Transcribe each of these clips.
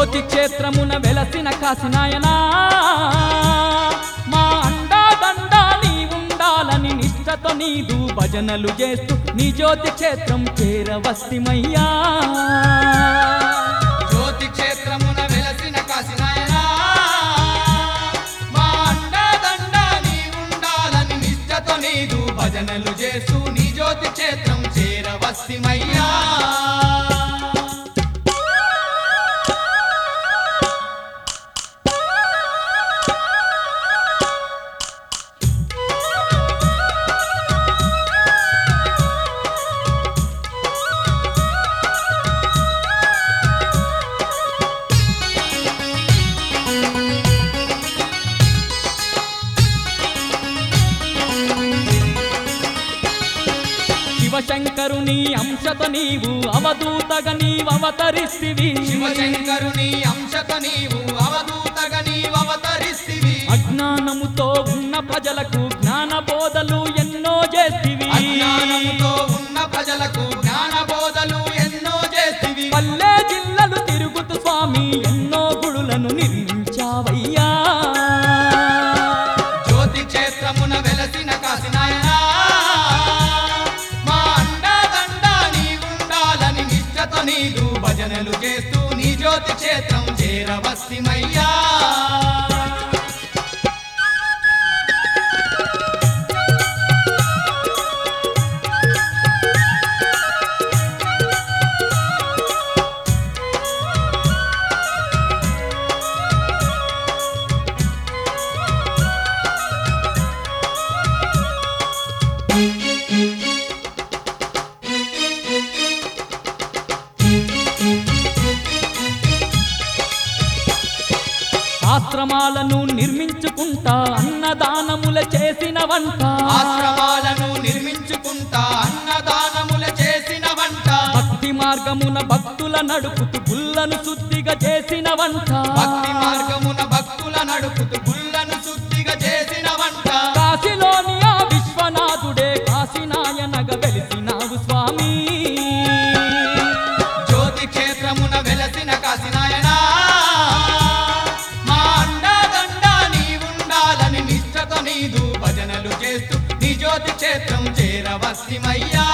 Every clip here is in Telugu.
జ్యోతి క్షేత్రమున వెలసిన కాశీనాయనా మా అండా దండా నీ ఉండాలని నిష్టతో నీదు భజనలు చేస్తూ నీ జ్యోతి క్షేత్రం చేరవస్తిమయ్యా జ్యోతి క్షేత్రమున వెలసిన కాశీనాయనా మా అండదండ నీ ఉండాలని నిష్టతో నీదు భజనలు చేస్తూ నీ జ్యోతి క్షేత్రం చేరవస్తిమయ్యా శివశంకరుని అంశతో నీవు అవధూతగా నీవు అవతరిస్తివి శివశంకరుని అంశత నీవు అవధూతగా నీవు అవతరిస్తివి అజ్ఞానముతో ఉన్న ప్రజలకు జ్ఞాన బోధలు ఎన్నో చేస్తివి అజ్ఞానముతో ఉన్న ప్రజలకు జ్ఞాన బోధలు ఎన్నో చేస్తివి పల్లె జిల్లలు తిరుగుతూ స్వామి ఎన్నో గుడులను నిర్మించావయ్యా జ్యోతి క్షేత్రమున వెలసిన కాశీనాయనా మా అండదండ నీ ఉండాలని నిష్టతో నీదు భజనలు చేస్తూ నీ జ్యోతి క్షేత్రం చేరవస్తిమయ్యా ఆశ్రమాలను నిర్మించుకుంటా అన్నదానముల చేసిన వంట ఆశ్రమాలను నిర్మించుకుంటా అన్నదానముల చేసిన వంట భక్తి మార్గమున భక్తుల నడుపుతూ గుల్లను శుద్ధిగా చేసిన వంట భక్తి మార్గమున భక్తుల నడుపుతూ గుళ్ళను శుద్ధిగా చేసిన వంట కాశీలోని ఆ విశ్వనాథుడే కాశీనాయనగా వెలిసినావు స్వామి జ్యోతి క్షేత్రమున వెలసిన కాశీనాయనా మా అండదండ నీ ఉండాలని నిష్టతో నీదు భజనలు చేస్తూ నీ జ్యోతి క్షేత్రం చేరవస్తిమయ్యా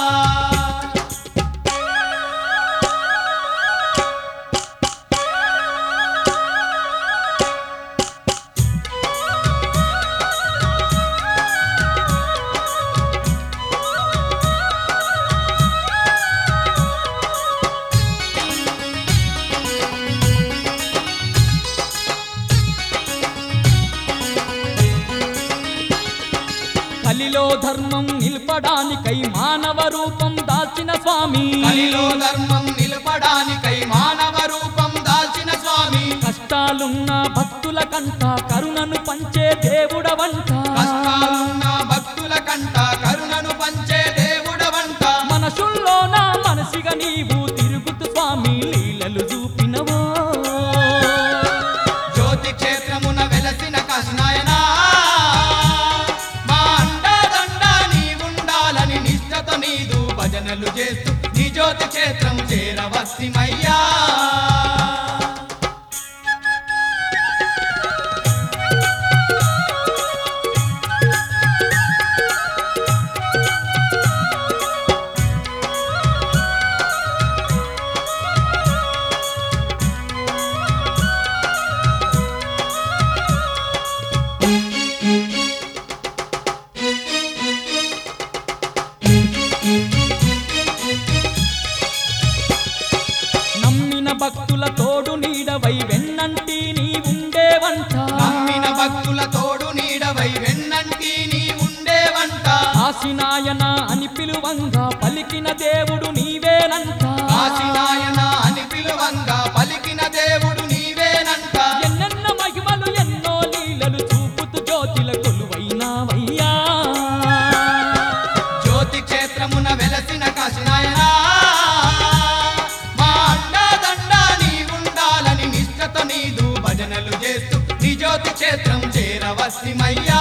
కలిలో ధర్మం నిలపడానికై మానవ రూపం దాల్చిన స్వామి కలిలో ధర్మం నిలపడానికై మానవ రూపం దాల్చిన స్వామి కష్టాలున్న భక్తుల కంట కరుణను పంచే దేవుడవంట కష్టాలున్న భక్తుల కంట కరుణను పంచే దేవుడవంట మనసుల్లోన మనసిగా నీవు తిరుగుతూ స్వామి లీలలు చూపినవో జ్యోతి క్షేత్రమున వెలసిన కాశీనాయనా మా అండదండ నీ ఉండాలని నిష్టతో నీదు భజనలు చేస్తూ నీ జ్యోతి క్షేత్రం చేరవస్తిమయ్యా నమ్మిన భక్తుల తోడు నీడవై వెన్నంటి నీ ఉండేవంట నమ్మిన భక్తుల తోడు నీడవై వెన్నంటి నీ ఉండేవంట కాశీనాయన అని పిలువంగా పలికిన దేవుడు నీవేనంట కాశీనాయన అని పిలువంగా పలికిన దేవుడు నీవేనంట ఎన్నెన్న మహిమలు ఎన్నో లీలలు చూపుతూ జ్యోతిల కొలువైనావయ్యా జ్యోతి క్షేత్రమున వెలసిన కాశీనాయనా మా అండదండ నీ ఉండాలని నిష్టతో నీదు భజనలు చేస్తూ నీ జ్యోతి క్షేత్రం చేరవస్తిమయ్యా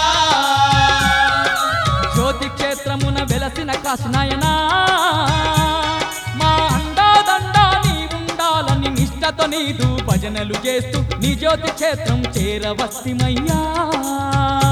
జ్యోతి క్షేత్రమున వెలసిన కాశీనాయనా మా అండాదండా నీ ఉండాలని నిష్టతో నిష్టతో నీదు భజనలు చేస్తూ నీ జ్యోతి క్షేత్రం చేరవస్తిమయ్యా